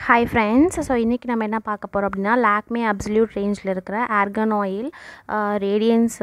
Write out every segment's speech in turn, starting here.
hi friends so இன்றைக்கி நம்ம என்ன பார்க்க போகிறோம் அப்படின்னா லாக்மே அப்சல்யூட் ரேஞ்சில் இருக்கிற argan oil radiance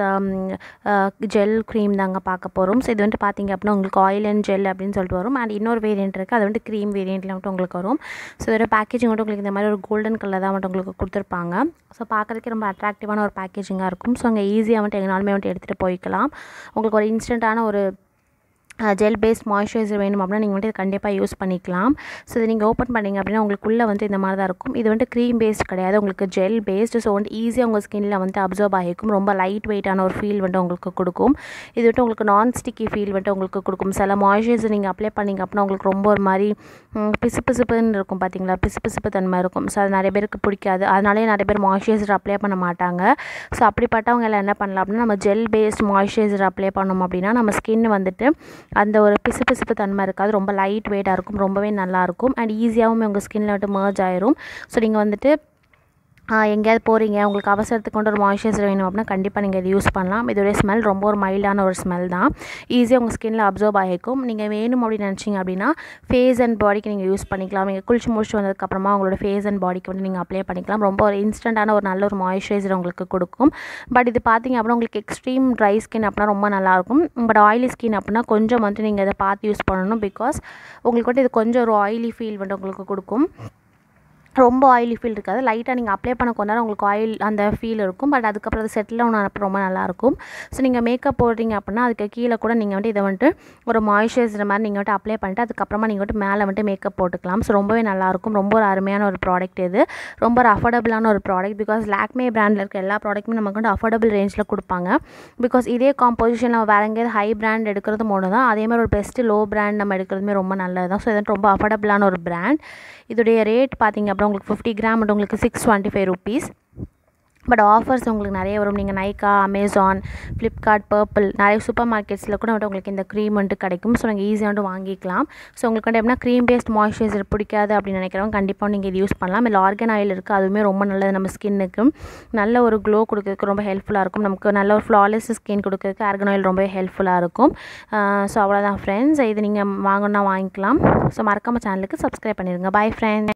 gel cream தாங்க பார்க்க போகிறோம் ஸோ இது வந்துட்டு பார்த்தீங்க அப்படின்னா உங்களுக்கு ஆயில் அண்ட் ஜெல் அப்படின்னு சொல்லிட்டு வரும் அண்ட் இன்னொரு வேரியன்ட் இருக்குது அது வந்துட்டு க்ரீம் வேரியண்ட்டில் மட்டும் உங்களுக்கு வரும் ஸோ இதோட பேக்கேஜிங் மட்டும் உங்களுக்கு இந்த மாதிரி ஒரு கோல்டன் கலர் தான் மட்டும் உங்களுக்கு கொடுத்துருப்பாங்க ஸோ பார்க்குறதுக்கு ரொம்ப அட்ராக்டிவான ஒரு பேக்கேஜிங்காக இருக்கும் ஸோ அங்கே ஈஸியாக வந்துட்டு எங்கனாலுமே வந்துட்டு எடுத்துகிட்டு போய்க்கலாம் உங்களுக்கு ஒரு இன்ஸ்டண்ட்டான ஒரு ஜெல் பேஸ்ட் மாய்ஸ்சரைசர் வேணும் அப்படின்னா நீங்கள் வந்துட்டு கண்டிப்பாக யூஸ் பண்ணிக்கலாம் ஸோ இதை நீங்கள் ஓப்பன் பண்ணிங்க அப்படின்னா உங்களுக்குள்ளே வந்து இந்த மாதிரி தான் இருக்கும் இது வந்துட்டு க்ரீம் பேஸ்ட் கிடையாது உங்களுக்கு ஜெல் பேஸ்டு ஸோ வந்துட்டு ஈஸியாக உங்கள் ஸ்கின்னில் வந்து அப்சர்வ் ஆகிக்கும் ரொம்ப லைட் வெயிட்டான ஒரு ஃபீல் வந்துட்டு உங்களுக்கு கொடுக்கும் இது வந்துட்டு உங்களுக்கு நான் ஸ்டிக்கி ஃபீல் வந்துட்டு உங்களுக்கு கொடுக்கும் சில மாய்ஸ்சரைசர் நீங்கள் அப்ளை பண்ணிங்க அப்படின்னா உங்களுக்கு ரொம்ப ஒரு மாதிரி பிசு பிசுப்புன்னு இருக்கும் பார்த்தீங்களா பிசு பிசுப்பு தன்மை இருக்கும் ஸோ அது நிறைய பேருக்கு பிடிக்காது அதனாலே நிறைய பேர் மாய்ஸ்சரைசர் அப்ளை பண்ண மாட்டாங்க ஸோ அப்படிப்பட்டவங்க எல்லாம் என்ன பண்ணலாம் அப்படின்னா நம்ம ஜெல் பேஸ்ட் மாய்ஸ்சரைசர் அப்ளை பண்ணோம் அப்படின்னா நம்ம ஸ்கின் வந்துட்டு அந்த ஒரு பிசு பிசுப்பு தன்மை இருக்காது ரொம்ப லைட் வெயிட்டாக இருக்கும் ரொம்பவே நல்லாயிருக்கும் அண்ட் ஈஸியாகவும் உங்கள் ஸ்கின்னில் வந்துட்டு மர்ஜ் ஆயிரும் ஸோ நீங்கள் வந்துட்டு எங்கேயாவது போகிறீங்க உங்களுக்கு அவசரத்துக்கு கொண்டு ஒரு மாய்ஸ்சரைசர் வேணும் அப்படின்னா கண்டிப்பாக நீங்கள் இது யூஸ் பண்ணலாம் இதோடைய ஸ்மெல் ரொம்ப ஒரு மைல்டான ஒரு ஸ்மெல் தான் ஈஸியாக உங்கள் ஸ்கின்னில் அப்சர்வ் ஆகிக்கும் நீங்கள் வேணும் அப்படின்னு நினச்சிங்க அப்படின்னா ஃபேஸ் அண்ட் பாடிக்கு நீங்கள் யூஸ் பண்ணிக்கலாம் நீங்கள் குளிச்சு முடிச்சு வந்ததுக்கப்புறமா உங்களோட ஃபேஸ் அண்ட் பாடிக்கு வந்து நீங்கள் அப்ளை பண்ணிக்கலாம் ரொம்ப ஒரு இன்ஸ்டண்ட்டான ஒரு நல்ல ஒரு மாய்ஸ்சரைசர் உங்களுக்கு கொடுக்கும் பட் இது பார்த்தீங்க அப்படின்னா உங்களுக்கு எக்ஸ்ட்ரீம் ட்ரை ஸ்கின் அப்படின்னா ரொம்ப நல்லாயிருக்கும் பட் ஆயிலி ஸ்கின் அப்படின்னா கொஞ்சம் வந்து நீங்கள் இதை பார்த்து யூஸ் பண்ணணும் பிகாஸ் உங்களுக்கு வந்து இது கொஞ்சம் ஒரு ஆயிலி ஃபீல் வந்து உங்களுக்கு கொடுக்கும் ரொம்ப ஆயிலி ஃபீல் இருக்காது லைட்டாக நீங்கள் அப்ளை பண்ண கொஞ்ச நேரம் உங்களுக்கு ஆயில் அந்த ஃபீல் இருக்கும் பட் அதுக்கப்புறம் அது செட்டில் ஆன அப்போ ரொம்ப நல்லாயிருக்கும் ஸோ நீங்கள் மேக்கப் போடுறீங்க அப்படின்னா அதுக்கு கீழே கூட நீங்கள் வந்துட்டு இதை வந்துட்டு ஒரு மாய்ஸ்சரைசர் மாதிரி நீங்கள் வந்துட்டு அப்ளை பண்ணிட்டு அதுக்கப்புறமா நீங்கள் வந்துட்டு மேலே வந்துட்டு மேக்கப் போட்டுக்கலாம் ஸோ ரொம்பவே நல்லாயிருக்கும் ரொம்ப ஒரு அருமையான ஒரு ப்ராடக்ட் இது ரொம்ப ஒரு அஃபோர்டபுளான ஒரு ப்ராடக்ட் பிகாஸ் லாக்மே பிராண்டில் இருக்க எல்லா ப்ராடக்ட்டுமே நமக்கு வந்து அஃபோர்டபுள் ரேஞ்சில் கொடுப்பாங்க பிகாஸ் இதே காம்போசிஷன் நம்ம வேறு எங்கேயாவது ஹை பிராண்ட் எடுக்கிறதும் ஒன்று தான் அதே மாதிரி ஒரு பெஸ்ட்டு லோ பிராண்ட் நம்ம எடுக்கிறதுமே ரொம்ப நல்லது தான் ஸோ இது ரொம்ப அஃபோர்டபுளான ஒரு பிராண்ட் இதோடைய ரேட் பார்த்திங்க அப்புறம் உங்களுக்கு ஃபிஃப்டி கிராம் மட்டும் உங்களுக்கு six twenty five rupees but offers உங்களுக்கு நிறைய வரும் நீங்கள் நைக்கா அமேசான் ஃப்ளிப்கார்ட் பர்பிள் நிறைய சூப்பர் மார்க்கெட்ஸில் கூட வந்துட்டு உங்களுக்கு இந்த க்ரீம் வந்துட்டு கிடைக்கும் ஸோ நீங்கள் ஈஸியாக வந்துட்டு வாங்கிக்கலாம் ஸோ உங்களுக்கு வந்து எப்படின்னா க்ரீம் பேஸ்ட் மாய்ஸ்சரைசர் பிடிக்காது அப்படின்னு நினைக்கிறவங்க கண்டிப்பாக நீங்கள் இது யூஸ் பண்ணலாம் இல்லை ஆர்கன் ஆயில் இருக்குது அதுவுமே ரொம்ப நல்லது நம்ம ஸ்கின்னுக்கு நல்ல ஒரு க்ளோ கொடுக்கறதுக்கு ரொம்ப ஹெல்ப்ஃபுல்லாக இருக்கும் நமக்கு நல்ல ஒரு ஃப்ளாலெஸ் ஸ்கின் கொடுக்கறதுக்கு ஆர்கன் ஆயில் ரொம்பவே ஹெல்ப்ஃபுல்லாக இருக்கும் ஸோ அவ்வளோதான் ஃப்ரெண்ட்ஸ் இது நீங்கள் வாங்கணுன்னா வாங்கிக்கலாம் ஸோ மறக்காமல் சேனலுக்கு சப்ஸ்கிரைப் பண்ணிடுங்க பை ஃப்ரெண்ட்